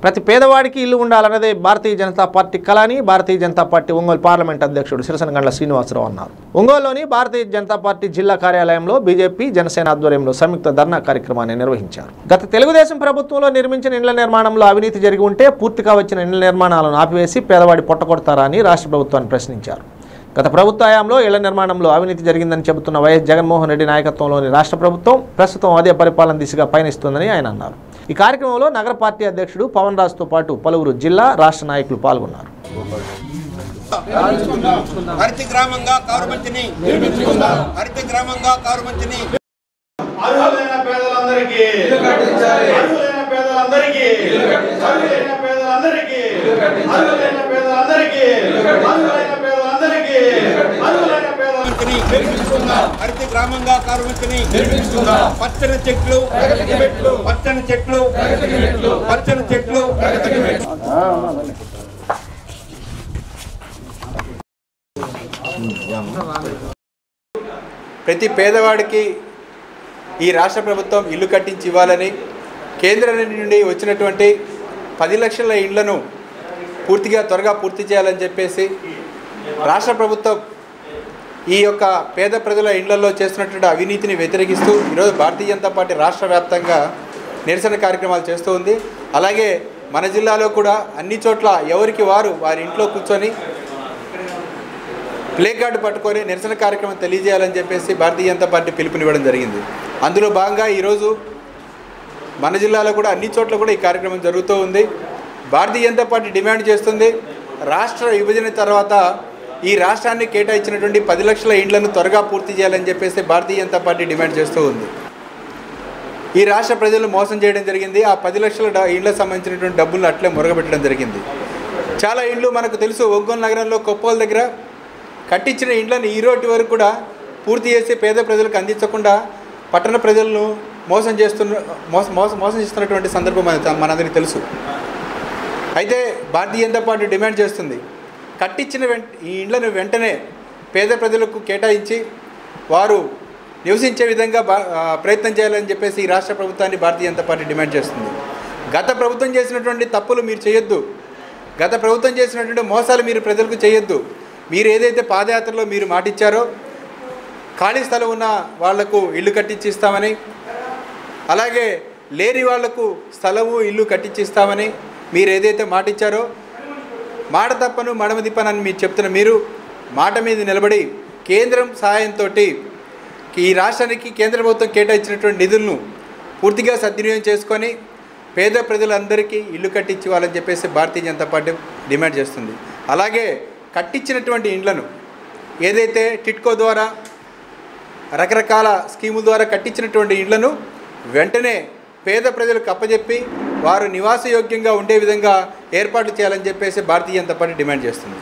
ప్రతి పేదవాడికి ఇల్లు ఉండాలన్నదే భారతీయ జనతా పార్టీ కళ అని భారతీయ జనతా పార్టీ ఒంగోలు పార్లమెంట్ అధ్యక్షుడు సిరసనగండ్ల శ్రీనివాసరావు అన్నారు ఒంగోలులోని భారతీయ జనతా పార్టీ జిల్లా కార్యాలయంలో బీజేపీ జనసేన ఆధ్వర్యంలో సంయుక్త ధర్నా కార్యక్రమాన్ని నిర్వహించారు గత తెలుగుదేశం ప్రభుత్వంలో నిర్మించిన ఇండ్ల నిర్మాణంలో అవినీతి జరిగి ఉంటే పూర్తిగా వచ్చిన ఇండ్ల నిర్మాణాలను ఆపివేసి పేదవాడి పొట్టకొడతారా అని రాష్ట్ర ప్రభుత్వాన్ని ప్రశ్నించారు గత ప్రభుత్వ హయాంలో ఇళ్ల నిర్మాణంలో అవినీతి జరిగిందని చెబుతున్న వైఎస్ జగన్మోహన్ రెడ్డి నాయకత్వంలోని రాష్ట్ర ప్రభుత్వం ప్రస్తుతం అదే పరిపాలన దిశగా పయనిస్తుందని ఆయన అన్నారు ఈ కార్యక్రమంలో నగర పార్టీ అధ్యక్షుడు పవన్ రాజ్తో పాటు పలువురు జిల్లా రాష్ట్ర నాయకులు పాల్గొన్నారు హరిత గ్రామంగా కారుమంచిని హరిత గ్రామంగా కారుమంచిని అర్హులైన పేదలందరికీ అర్హులైన పేదలందరికీ అర్హులైన పేదలందరికీ అర్హులైన పేదలందరికీ అర్హులైన పేదలందరికీ అర్హులైన పేదలందరికీ మంచిని హరిత గ్రామంగా కారుమంచిని పచ్చని చెట్లు పచ్చని చెట్లు పచ్చని చెట్లు ప్రతి పేదవాడికి ఈ రాష్ట్ర ప్రభుత్వం ఇల్లు కట్టించి ఇవ్వాలని కేంద్రం నుండి వచ్చినటువంటి పది లక్షల ఇండ్లను పూర్తిగా త్వరగా పూర్తి చేయాలని చెప్పేసి రాష్ట్ర ప్రభుత్వం ఈ యొక్క పేద ప్రజల ఇండ్లలో చేస్తున్నటువంటి అవినీతిని వ్యతిరేకిస్తూ ఈరోజు భారతీయ జనతా పార్టీ రాష్ట్ర వ్యాప్తంగా నిరసన కార్యక్రమాలు చేస్తూ ఉంది అలాగే మన జిల్లాలో కూడా అన్ని చోట్ల ఎవరికి వారు వారి ఇంట్లో కూర్చొని ప్లే కార్డు పట్టుకొని నిరసన కార్యక్రమం తెలియజేయాలని చెప్పేసి భారతీయ జనతా పార్టీ పిలుపునివ్వడం జరిగింది అందులో భాగంగా ఈరోజు మన జిల్లాలో కూడా అన్ని చోట్ల కూడా ఈ కార్యక్రమం జరుగుతూ ఉంది భారతీయ జనతా పార్టీ డిమాండ్ చేస్తుంది రాష్ట్ర విభజన తర్వాత ఈ రాష్ట్రాన్ని కేటాయించినటువంటి పది లక్షల ఇండ్లను త్వరగా పూర్తి చేయాలని చెప్పేసి భారతీయ జనతా పార్టీ డిమాండ్ చేస్తూ ఉంది ఈ రాష్ట్ర ప్రజలు మోసం చేయడం జరిగింది ఆ పది లక్షల డ- ఇండ్లకు సంబంధించినటువంటి డబ్బులను అట్లే మురగబెట్టడం జరిగింది చాలా ఇండ్లు మనకు తెలుసు ఒంగోలు నగరంలో కొప్పోల దగ్గర కట్టించిన ఇండ్లను ఈ రోజు వరకు కూడా పూర్తి చేసి పేద ప్రజలకు అందించకుండా పట్టణ ప్రజలను మోసం చేస్తున్న మోసం మోసం మోసం చేస్తున్నటువంటి సందర్భం మన మనందరికీ తెలుసు అయితే భారతీయ జనతా పార్టీ డిమాండ్ చేస్తుంది కట్టించిన వెంట ఈ ఇండ్లను వెంటనే పేద ప్రజలకు కేటాయించి వారు నివసించే విధంగా బా ఆ, ప్రయత్నం చేయాలని చెప్పేసి ఈ రాష్ట్ర ప్రభుత్వాన్ని భారతీయ జనతా పార్టీ డిమాండ్ చేస్తుంది గత ప్రభుత్వం చేసినటువంటి తప్పులు మీరు చేయొద్దు గత ప్రభుత్వం చేసినటువంటి మోసాలు మీరు ప్రజలకు చేయొద్దు మీరు ఏదైతే పాదయాత్రలో మీరు మాటిచ్చారో ఖాళీ స్థలం ఉన్న వాళ్లకు ఇల్లు కట్టించి ఇస్తామని అలాగే లేని వాళ్లకు స్థలము ఇల్లు కట్టించి ఇస్తామని మీరు ఏదైతే మాట ఇచ్చారో మాట తప్పను మడమ తిప్పనని మీరు చెప్తున్న మీరు మాట మీద నిలబడి కేంద్రం సహాయంతో ఈ రాష్ట్రానికి కేంద్ర ప్రభుత్వం కేటాయించినటువంటి నిధులను పూర్తిగా సద్వినియోగం చేసుకొని పేద ప్రజలందరికీ ఇల్లు కట్టించి వాళ్ళని చెప్పేసి భారతీయ జనతా పార్టీ డిమాండ్ చేస్తుంది అలాగే కట్టించినటువంటి ఇండ్లను ఏదైతే టిట్కో ద్వారా రకరకాల స్కీముల ద్వారా కట్టించినటువంటి ఇండ్లను వెంటనే పేద ప్రజలకు అప్పజెప్పి వారు నివాసయోగ్యంగా ఉండే విధంగా ఏర్పాట్లు చేయాలని చెప్పేసి భారతీయ జనతా పార్టీ డిమాండ్ చేస్తుంది